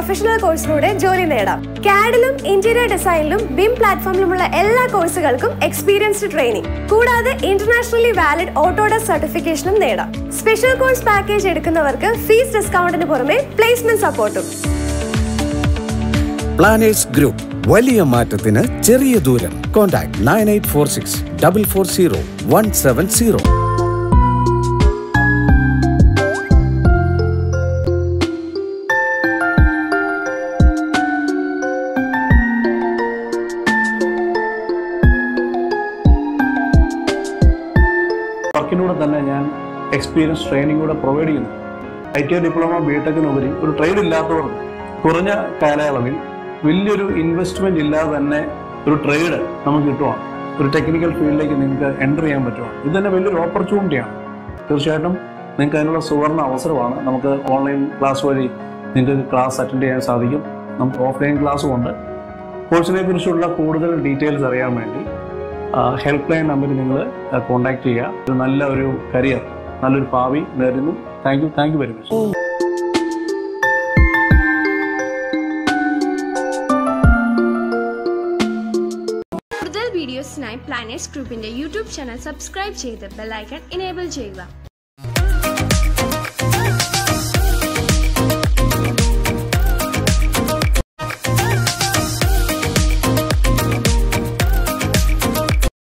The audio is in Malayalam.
പ്രൊഫഷണൽ കോഴ്സിലൂടെ ജോലി നേടാം കാഡിലും ഇന്റീരിയർ ഡിസൈനിലും ബിം പ്ലാറ്റ്ഫോമിലുമുള്ള എല്ലാ കോഴ്സുകൾക്കും എക്സ്പീരിയൻസ്ഡ് ട്രെയിനിങ് കൂടാതെ ഇന്റർനാഷണലി വാലിഡ് ഓട്ടോഡെസ്ക് സർട്ടിഫിക്കേഷനും നേടാം സ്പെഷ്യൽ കോഴ്സ് പാക്കേജ് എടുക്കുന്നവർക്ക് ഫീസ് ഡിസ്കൗണ്ടിന് പുറമെ പ്ലേസ്മെന്റ് സപ്പോർട്ടും പ്ലാനേഴ്സ് ഗ്രൂപ്പ് വലിയ മാറ്റത്തിന് ചെറിയ ദൂരം contact nine eight four six double four zero one seven zero വർക്കിലൂടെ തന്നെ ഞാൻ എക്സ്പീരിയൻസ് ട്രെയിനിങ് കൂടെ പ്രൊവൈഡ് ചെയ്യുന്നു I T I diploma B ടെക്കിനുപരി ഒരു ട്രേഡ് ഇല്ലാത്തവർക്ക് കുറഞ്ഞ കാലയളവിൽ വലിയൊരു ഇൻവെസ്റ്റ്മെന്റ് ഇല്ലാതെ തന്നെ ഒരു ട്രേഡ് നമുക്ക് കിട്ടുവാണ് ഒരു ടെക്നിക്കൽ ഫീൽഡിലേക്ക് നിങ്ങൾക്ക് എൻ്റർ ചെയ്യാൻ പറ്റുവാണ് ഇത് തന്നെ വലിയൊരു ഓപ്പർച്യൂണിറ്റിയാണ് തീർച്ചയായിട്ടും നിങ്ങൾക്ക് അതിനുള്ള സുവർണ അവസരമാണ് നമുക്ക് ഓൺലൈൻ ക്ലാസ് വഴി നിങ്ങൾക്ക് ക്ലാസ് അറ്റൻഡ് ചെയ്യാൻ സാധിക്കും നമുക്ക് ഓഫ്ലൈൻ ക്ലാസ്സും ഉണ്ട് കോഴ്സിനെ കുറിച്ചുള്ള കൂടുതൽ ഡീറ്റെയിൽസ് അറിയാൻ വേണ്ടി ഹെൽപ്പ് ലൈൻ നമ്പറിൽ നിങ്ങൾ കോൺടാക്ട് ചെയ്യുക ഒരു നല്ല ഒരു കരിയർ നല്ലൊരു ഭാവി നേരുന്നു thank you thank you very much കൂടുതൽ വീഡിയോസിനായി പ്ലാനറ്റ്സ് ഗ്രൂപ്പിന്റെ യൂട്യൂബ് ചാനൽ സബ്സ്ക്രൈബ് ചെയ്ത് ബെല്ലൈക്കൺ എനേബിൾ ചെയ്യുക